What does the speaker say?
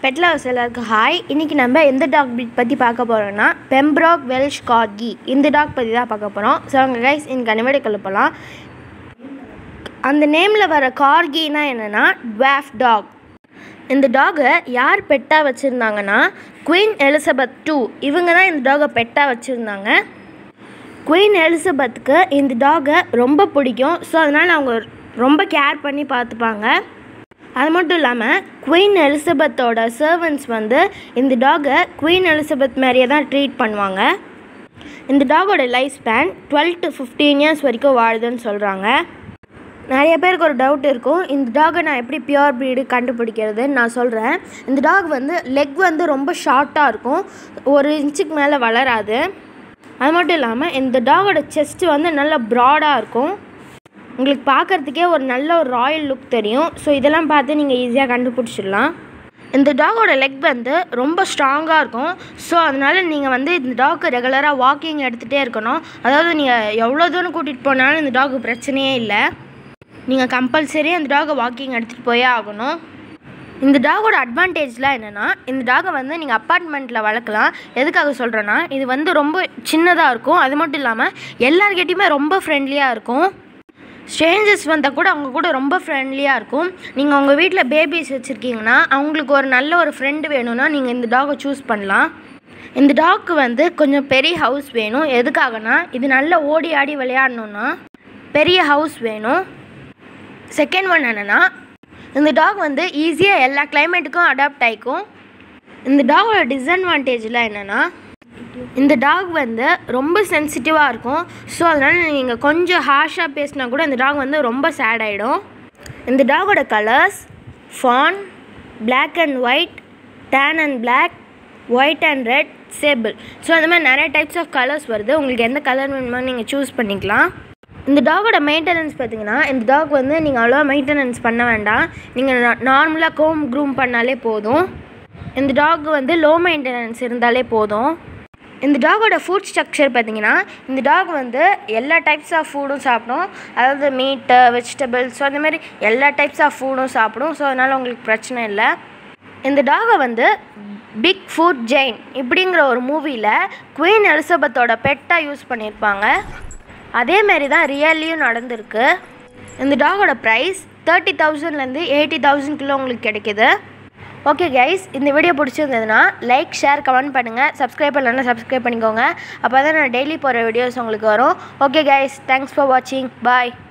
bed lovers எல்லாருக்கும் hi இன்றைக்கி நம்ம எந்த டாக் breed பற்றி பார்க்க போகிறோம்னா பெம்ப்ராக் வெல்ஷ் கார்கி இந்த டாக் பற்றி தான் பார்க்க போகிறோம் ஸோ அவங்க கைஸ் இன்னைக்கு அனிமேட் போகலாம் அந்த நேமில் வர கார்கினா என்னென்னா டுவாஃப் டாக் இந்த டாகை யார் பெட்டாக வச்சுருந்தாங்கன்னா குயின் எலிசபெத் டூ இவங்க தான் இந்த டாகை பெட்டாக வச்சுருந்தாங்க குயின் எலிசபெத்துக்கு இந்த டாகை ரொம்ப பிடிக்கும் ஸோ அதனால் அவங்க ரொம்ப கேர் பண்ணி பார்த்துப்பாங்க அது மட்டும் இல்லாமல் குயின் எலிசபெத்தோட சர்வன்ட்ஸ் வந்து இந்த டாகை குயின் எலிசபெத் மாதிரியே தான் ட்ரீட் பண்ணுவாங்க இந்த டாகோட life span twelve to fifteen years வரைக்கும் வாழுதுன்னு சொல்கிறாங்க நிறைய பேருக்கு ஒரு டவுட் இருக்கும் இந்த டாகை நான் எப்படி பியூர் ப்ரீடு கண்டுபிடிக்கிறதுன்னு நான் சொல்கிறேன் இந்த டாக் வந்து லெக் வந்து ரொம்ப ஷார்ட்டாக இருக்கும் ஒரு இன்ச்சுக்கு மேலே வளராது அது மட்டும் இல்லாமல் இந்த டாகோட செஸ்ட்டு வந்து நல்ல ப்ராடாக இருக்கும் உங்களுக்கு பார்க்குறதுக்கே ஒரு நல்ல ஒரு ராயல் லுக் தெரியும் ஸோ இதெல்லாம் பார்த்து நீங்கள் ஈஸியாக கண்டுபிடிச்சிடலாம் இந்த டாகோட லெக் வந்து ரொம்ப ஸ்ட்ராங்காக இருக்கும் ஸோ அதனால் நீங்கள் வந்து இந்த டாக்கு ரெகுலராக வாக்கிங் எடுத்துகிட்டே இருக்கணும் அதாவது நீங்கள் எவ்வளோ தூரம் கூட்டிகிட்டு போனாலும் இந்த டாக்கு பிரச்சனையே இல்லை நீங்கள் கம்பல்சரி அந்த டாகை வாக்கிங் எடுத்துகிட்டு போயே ஆகணும் இந்த டாகோட அட்வான்டேஜ்லாம் என்னென்னா இந்த டாகை வந்து நீங்கள் அப்பார்ட்மெண்ட்டில் வளர்க்கலாம் எதுக்காக சொல்கிறேன்னா இது வந்து ரொம்ப சின்னதாக இருக்கும் அது மட்டும் இல்லாமல் எல்லார்கிட்டையுமே ரொம்ப ஃப்ரெண்ட்லியாக இருக்கும் ஸ்ட்ரேஞ்சர்ஸ் வந்தால் கூட அவங்க கூட ரொம்ப ஃப்ரெண்ட்லியாக இருக்கும் நீங்கள் உங்கள் வீட்டில் பேபிஸ் வச்சுருக்கீங்கன்னா அவங்களுக்கு ஒரு நல்ல ஒரு ஃப்ரெண்டு வேணும்னா நீங்கள் இந்த டாகை சூஸ் பண்ணலாம் இந்த டாக்கு வந்து கொஞ்சம் பெரிய ஹவுஸ் வேணும் எதுக்காகனா இது நல்லா ஓடி ஆடி விளையாடணுன்னா பெரிய ஹவுஸ் வேணும் செகண்ட் ஒன் என்னென்னா இந்த டாக் வந்து ஈஸியாக எல்லா கிளைமேட்டுக்கும் அடாப்ட் ஆகிக்கும் இந்த டாகோட டிஸ்அட்வான்டேஜ்லாம் என்னென்னா இந்த டாக் வந்து ரொம்ப சென்சிட்டிவாக இருக்கும் ஸோ அதனால் நீங்கள் கொஞ்சம் ஹார்ஷாக பேசினா கூட இந்த டாக் வந்து ரொம்ப சேட் ஆகிடும் இந்த டாகோட colours fawn black and white tan and black white and red sable so அந்த மாதிரி நிறைய டைப்ஸ் ஆஃப் கலர்ஸ் வருது உங்களுக்கு எந்த கலர் வேணுமோ நீங்கள் சூஸ் பண்ணிக்கலாம் இந்த டாகோட மெயின்டெனன்ஸ் பார்த்தீங்கன்னா இந்த டாக் வந்து நீங்கள் அவ்வளோவா மெயின்டெனன்ஸ் பண்ண வேண்டாம் நீங்கள் நார்மலாக கோம் க்ரூம் பண்ணாலே போதும் இந்த டாக் வந்து லோ மெயின்டெனன்ஸ் இருந்தாலே போதும் இந்த டாகோட ஃபுட் ஸ்ட்ரக்சர் பார்த்தீங்கன்னா இந்த டாக் வந்து எல்லா டைப்ஸ் ஆஃப் ஃபுட்டும் சாப்பிடும் அதாவது மீட்டு வெஜிடபிள்ஸ் ஸோ அந்த மாதிரி எல்லா டைப்ஸ் ஆஃப் ஃபுட்டும் சாப்பிடும் ஸோ அதனால் உங்களுக்கு பிரச்சனை இல்லை இந்த டாகை வந்து பிக் ஃபுட் ஜெயின் இப்படிங்கிற ஒரு மூவியில் குயின் எலிசபெத்தோட பெட்டாக யூஸ் பண்ணியிருப்பாங்க அதேமாரி தான் ரியல்லியும் நடந்திருக்கு இந்த டாகோட ப்ரைஸ் தேர்ட்டி தௌசண்ட்லேருந்து எயிட்டி தௌசண்ட்குள்ளே உங்களுக்கு கிடைக்கிது ஓகே கைஸ் இந்த வீடியோ பிடிச்சிருந்ததுன்னா லைக் ஷேர் கமெண்ட் பண்ணுங்கள் சப்ஸ்கிரைப் பண்ணலன்னா சப்ஸ்கிரைப் பண்ணிக்கோங்க அப்போ தான் நான் டெய்லி போகிற வீடியோஸ் உங்களுக்கு வரும் ஓகே கைஸ் தேங்க்ஸ் ஃபார் வாட்சிங் பாய்